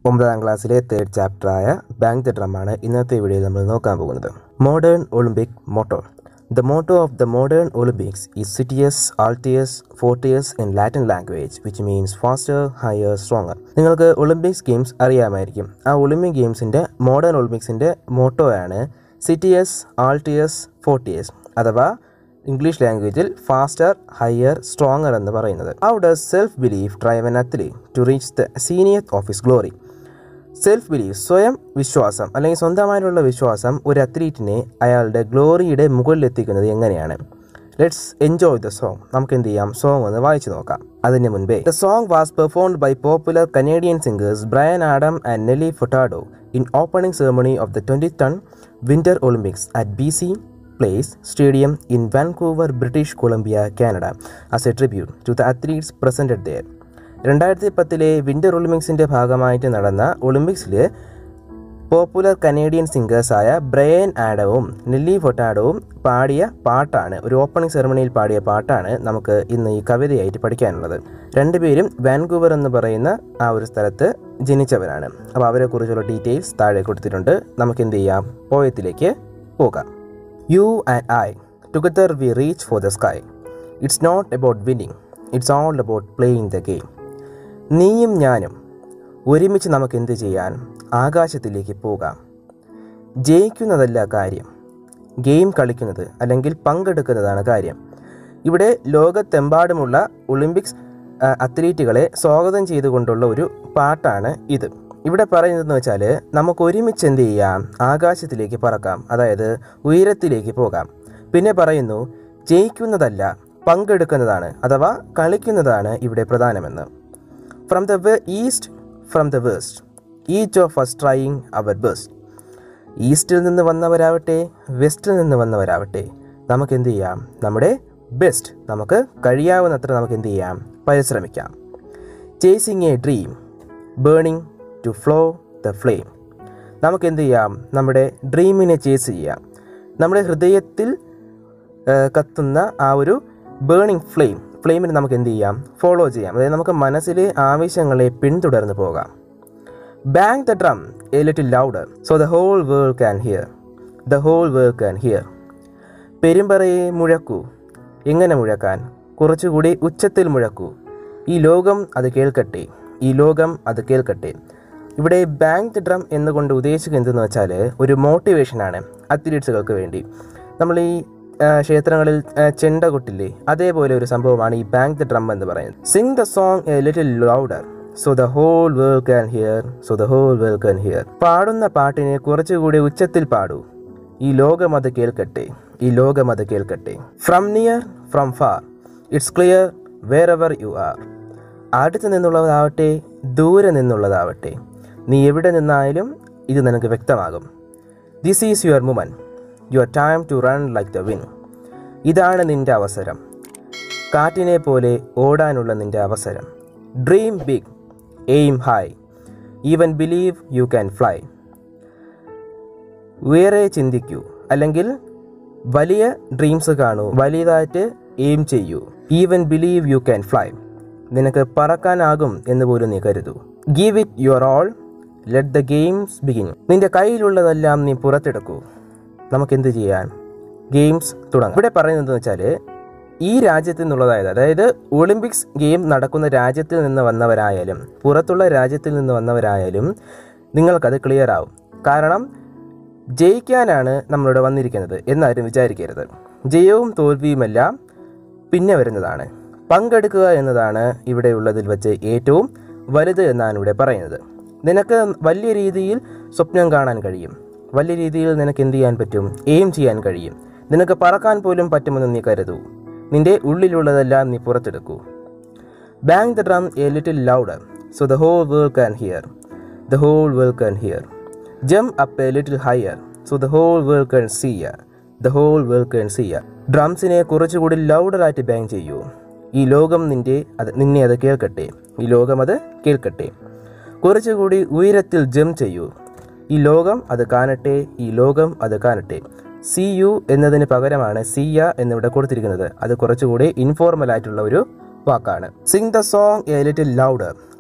ഒമ്പതാം ക്ലാസ്സിലെ തേർഡ് ചാപ്റ്ററായ ബാങ്ക് ദ ഡ്രമാണ് ഇന്നത്തെ വീഡിയോയിൽ നമ്മൾ നോക്കാൻ പോകുന്നത് modern Olympic motto the motto of the modern Olympics ഈ സിറ്റിയസ് ആൾട്ടിയസ് ഫോർട്ടിയസ് in Latin language which means faster higher stronger നിങ്ങൾക്ക് ഒളിമ്പിക്സ് ഗെയിംസ് അറിയാമായിരിക്കും ആ ഒളിമ്പിക് ഗെയിംസിൻ്റെ മോഡേൺ ഒളിമ്പിക്സിൻ്റെ മോട്ടോയാണ് സിറ്റിയസ് ആൾട്ടിയസ് ഫോർട്ടിയസ് അഥവാ ഇംഗ്ലീഷ് ലാംഗ്വേജിൽ ഫാസ്റ്റർ ഹയർ സ്ട്രോങ്ങർ എന്ന് പറയുന്നത് how does self belief drive an athlete to reach the senior of his glory self belief സ്വയം വിശ്വാസം അല്ലെങ്കിൽ സ്വന്തമായിട്ടുള്ള വിശ്വാസം ഒരു അത്ലീറ്റിനെ അയാളുടെ ഗ്ലോറിയുടെ മുകളിലെത്തിക്കുന്നത് എങ്ങനെയാണ് ലെറ്റ്സ് എൻജോയ് ദ സോങ് നമുക്ക് എന്ത് ചെയ്യാം സോങ് ഒന്ന് വായിച്ചു നോക്കാം അതിന് മുൻപേ the song was performed by popular Canadian singers Bryan Adam and Nelly Furtado in opening ceremony of the twenty ten winter Olympics at B C Place Stadium in Vancouver, British Columbia, Canada, as a tribute to the athletes presented there. രണ്ടായിരത്തി പത്തിലെ winter ഒളിമ്പിക്സിൻ്റെ ഭാഗമായിട്ട് നടന്ന ഒളിമ്പിക്സിൽ popular Canadian സിംഗേഴ്സായ Bryan ആഡവും Nelly ഫൊട്ടാഡോവും പാടിയ പാട്ടാണ് ഒരു ഓപ്പണിംഗ് സെറമണിയിൽ പാടിയ പാട്ടാണ് നമുക്ക് ഇന്ന് ഈ കവിതയായിട്ട് പഠിക്കാനുള്ളത് രണ്ടുപേരും വാൻകൂവർ എന്ന് പറയുന്ന ആ ഒരു സ്ഥലത്ത് ജനിച്ചവരാണ് അപ്പോൾ അവരെക്കുറിച്ചുള്ള ഡീറ്റെയിൽസ് താഴെ കൊടുത്തിട്ടുണ്ട് നമുക്ക് എന്ത് ചെയ്യാം പോയത്തിലേക്ക് പോകാം You and I, together we reach for the sky. It's not about winning, it's all about playing the game. നീയും ഞാനും ഒരുമിച്ച് നമുക്ക് എന്ത് ചെയ്യാൻ ആകാശത്തിലേക്ക് പോകാം ജയിക്കുന്നതല്ല കാര്യം ഗെയിം കളിക്കുന്നത് അല്ലെങ്കിൽ പങ്കെടുക്കുന്നതാണ് കാര്യം ഇവിടെ ലോകത്തെമ്പാടുമുള്ള ഒളിമ്പിക്സ് ആ, അത്ലീറ്റുകളെ സ്വാഗതം ചെയ്തുകൊണ്ടുള്ള ഒരു പാട്ടാണ് ഇത് ഇവിടെ പറയുന്നതെന്ന് വെച്ചാൽ നമുക്ക് ഒരുമിച്ച് എന്ത് ചെയ്യാം ആകാശത്തിലേക്ക് പറക്കാം അതായത് ഉയരത്തിലേക്ക് പോകാം പിന്നെ പറയുന്നു ജയിക്കുന്നതല്ല പങ്കെടുക്കുന്നതാണ് അഥവാ കളിക്കുന്നതാണ് ഇവിടെ പ്രധാനമെന്ന് from the east from the west each of us trying our best ഈസ്റ്റിൽ നിന്ന് വന്നവരാവട്ടെ വെസ്റ്റിൽ നിന്ന് വന്നവരാവട്ടെ നമുക്ക് എന്ത് ചെയ്യാം നമ്മുടെ ബെസ്റ്റ് നമുക്ക് കഴിയാവുന്നത്ര നമുക്ക് എന്ത് ചെയ്യാം പരിശ്രമിക്കാം chasing a dream burning to flow the flame നമുക്ക് എന്ത് ചെയ്യാം നമ്മുടെ ഡ്രീമിനെ ചേസ് ചെയ്യാം നമ്മുടെ ഹൃദയത്തിൽ ആ, കത്തുന്ന ആ ഒരു ബേണിംഗ് ഫ്ലെയിം ഫ്ലെയിമിന് നമുക്ക് എന്ത് ചെയ്യാം ഫോളോ ചെയ്യാം അതായത് നമുക്ക് മനസ്സിലെ ആവശ്യങ്ങളെ പിന്തുടർന്ന് പോകാം bang the drum a little louder so the whole world can hear the whole world can hear പെരുമ്പറയെ മുഴക്കൂ എങ്ങനെ മുഴക്കാൻ കുറച്ചുകൂടി ഉച്ചത്തിൽ മുഴക്കൂ ഈ ലോകം അത് കേൾക്കട്ടെ ഈ ലോകം അത് കേൾക്കട്ടെ ഇവിടെ ബാങ്ക് ദ ഡ്രം എന്നുകൊണ്ട് ഉദ്ദേശിക്കുന്നത് എന്തെന്ന് വെച്ചാൽ ഒരു മോട്ടിവേഷനാണ് അത്ലീറ്റ്സുകൾക്ക് വേണ്ടി നമ്മൾ ഈ ആ, ക്ഷേത്രങ്ങളിൽ ആ, ചെണ്ട കൊട്ടില്ലേ അതേപോലെ ഒരു സംഭവമാണ് ഈ ബാങ്ക് ദ ഡ്രം എന്ന് പറയുന്നത് sing the song a little louder so the whole world can hear so the whole world can hear പാടുന്ന പാട്ടിനെ കുറച്ചുകൂടി ഉച്ചത്തിൽ പാടൂ ഈ ലോകം അത് കേൾക്കട്ടെ ഈ ലോകം അത് കേൾക്കട്ടെ from near from far it's clear wherever you are അടുത്ത് നിന്നുള്ളതാവട്ടെ ദൂരെ നിന്നുള്ളതാവട്ടെ നീ എവിടെ നിന്നായാലും ഇത് നിനക്ക് വ്യക്തമാകും this is your moment your time to run like the wind ഇതാണ് നിന്റെ അവസരം കാറ്റിനെ പോലെ ഓടാനുള്ള നിന്റെ അവസരം dream big aim high even believe you can fly വേറെ ചിന്തിക്കൂ അല്ലെങ്കിൽ വലിയ ഡ്രീംസ് കാണൂ വലിയതായിട്ട് എയിം ചെയ്യൂ even believe you can fly നിനക്ക് പറക്കാനാകും എന്ന് പോലും നീ കരുതൂ give it your all let the games begin നിന്റെ കയ്യിലുള്ളതെല്ലാം നീ പുറത്തെടുക്കൂ നമുക്ക് എന്ത് ചെയ്യാൻ ഗെയിംസ് തുടങ്ങാം ഇവിടെ പറയുന്നത് വെച്ചാൽ ഈ രാജ്യത്തിൽ നിന്നുള്ളതായത് അതായത് ഒളിമ്പിക്സ് ഗെയിം നടക്കുന്ന രാജ്യത്തിൽ നിന്ന് വന്നവരായാലും പുറത്തുള്ള രാജ്യത്തിൽ നിന്ന് വന്നവരായാലും നിങ്ങൾക്കത് ക്ലിയർ ആവും കാരണം ജയിക്കാനാണ് നമ്മളിവിടെ വന്നിരിക്കുന്നത് എന്നാരും വിചാരിക്കരുത് ജയവും തോൽവിയുമെല്ലാം പിന്നെ വരുന്നതാണ് പങ്കെടുക്കുക എന്നതാണ് ഇവിടെ ഉള്ളതിൽ വെച്ച് ഏറ്റവും വലുത് എന്നാണ് ഇവിടെ പറയുന്നത് നിനക്ക് വലിയ രീതിയിൽ സ്വപ്നം കാണാൻ കഴിയും വലിയ രീതിയിൽ നിനക്ക് എന്ത് ചെയ്യാൻ പറ്റും എയിം ചെയ്യാൻ കഴിയും നിനക്ക് പറക്കാൻ പോലും പറ്റുമെന്ന് നീ കരുതൂ നിന്റെ ഉള്ളിലുള്ളതെല്ലാം നീ പുറത്തെടുക്കൂ bang the drum a little louder so the whole world can hear the whole world can hear jump up a little higher so the whole world can see the whole world can see ഡ്രംസിനെ കുറച്ചുകൂടി ലൗഡറായിട്ട് bang ചെയ്യൂ ഈ ലോകം നിന്റെ അത് നിന്നെ അത് കേൾക്കട്ടെ ഈ ലോകം അത് കേൾക്കട്ടെ കുറച്ചുകൂടി ഉയരത്തിൽ ജം ചെയ്യൂ ഈ ലോകം അത് കാണട്ടെ ഈ ലോകം അത് കാണട്ടെ സി യു എന്നതിന് പകരമാണ് സിയ എന്നിവിടെ കൊടുത്തിരിക്കുന്നത് അത് കുറച്ചുകൂടി ഇൻഫോർമൽ ആയിട്ടുള്ള ഒരു വാക്കാണ് sing the song a little louder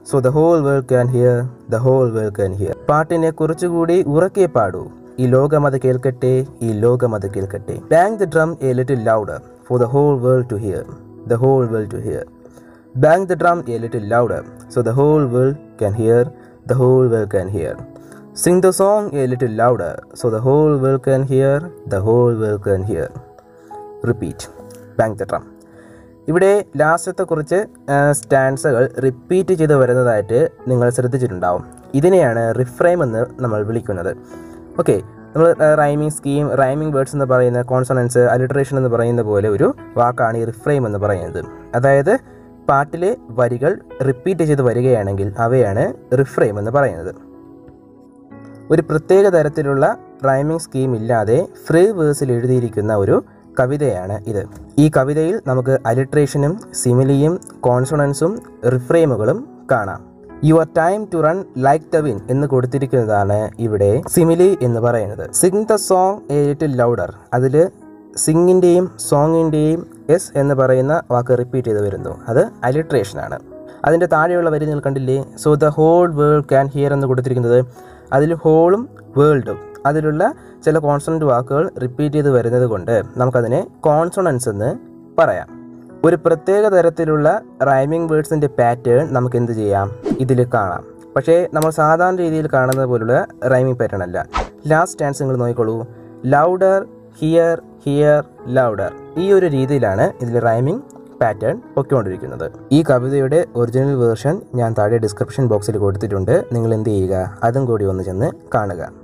so the whole world can hear the whole world can hear പാട്ടിനെ കുറച്ചുകൂടി ഉറക്കെ പാടൂ ഈ ലോകം അത് കേൾക്കട്ടെ ഈ ലോകം അത് കേൾക്കട്ടെ bang the drum a little louder for the whole world to hear the whole world to hear bang the drum a little louder so the whole world can hear the whole world can hear sing the song a little louder so the whole world can hear the whole world can hear repeat bang the drum ഇവിടെ ലാസ്റ്റത്തെ കുറച്ച് സ്റ്റാൻസകൾ repeat ചെയ്ത് വരുന്നതായിട്ട് നിങ്ങൾ ശ്രദ്ധിച്ചിട്ടുണ്ടാവും ഇതിനെയാണ് റിഫ്രൈം എന്ന് നമ്മൾ വിളിക്കുന്നത് ഓക്കെ നമ്മൾ റൈമിംഗ് സ്കീം റൈമിംഗ് വേർഡ്സ് എന്ന് പറയുന്ന കോൺസണൻസ് അലിട്രേഷൻ എന്ന് പറയുന്ന പോലെ ഒരു വാക്കാണ് ഈ റിഫ്രൈം എന്ന് പറയുന്നത് അതായത് പാട്ടിലെ വരികൾ റിപ്പീറ്റ് ചെയ്ത് വരികയാണെങ്കിൽ അവയാണ് റിഫ്രൈം എന്ന് പറയുന്നത് ഒരു പ്രത്യേക തരത്തിലുള്ള റൈമിംഗ് സ്കീം ഇല്ലാതെ ഫ്രീ വേഴ്സിൽ എഴുതിയിരിക്കുന്ന ഒരു കവിതയാണ് ഇത് ഈ കവിതയിൽ നമുക്ക് അലിട്രേഷനും സിമിലിയും കോൺസണൻസും റിഫ്രെയിമുകളും കാണാം your time to run like the wind എന്ന് കൊടുത്തിരിക്കുന്നതാണ് ഇവിടെ സിമിലി എന്ന് പറയുന്നത് sing the song a little louder അതിൽ സിംഗിൻ്റെയും സോങ്ങിൻ്റെയും എസ് എന്ന് പറയുന്ന വാക്ക് റിപ്പീറ്റ് ചെയ്ത് വരുന്നു അത് അലിട്രേഷനാണ് അതിൻ്റെ താഴെയുള്ള വരി നിങ്ങൾ കണ്ടില്ലേ so the whole world can hear എന്ന് കൊടുത്തിരിക്കുന്നത് അതിൽ ഹോളും വേൾഡും അതിലുള്ള ചില കോൺസണൻറ്റ് വാക്കുകൾ റിപ്പീറ്റ് ചെയ്ത് വരുന്നത് കൊണ്ട് നമുക്കതിനെ കോൺസണൻസ് എന്ന് പറയാം ഒരു പ്രത്യേക തരത്തിലുള്ള റൈമിംഗ് വേർഡ്സിൻ്റെ പാറ്റേൺ നമുക്ക് എന്ത് ചെയ്യാം ഇതിൽ കാണാം പക്ഷേ നമ്മൾ സാധാരണ രീതിയിൽ കാണുന്നത് പോലുള്ള റൈമിംഗ് പാറ്റേൺ അല്ല ലാസ്റ്റ് സ്റ്റാൻസ് നിങ്ങൾ നോക്കിക്കോളൂ ലൗഡർ ഹിയർ ഹിയർ ലൗഡർ ഈ ഒരു രീതിയിലാണ് ഇതിൽ റൈമിംഗ് പാറ്റേൺ പൊയ്ക്കൊണ്ടിരിക്കുന്നത് ഈ കവിതയുടെ ഒറിജിനൽ വേർഷൻ ഞാൻ താഴെ ഡിസ്ക്രിപ്ഷൻ ബോക്സിൽ കൊടുത്തിട്ടുണ്ട് നിങ്ങൾ എന്ത് ചെയ്യുക അതും കൂടി ഒന്ന് ചെന്ന് കാണുക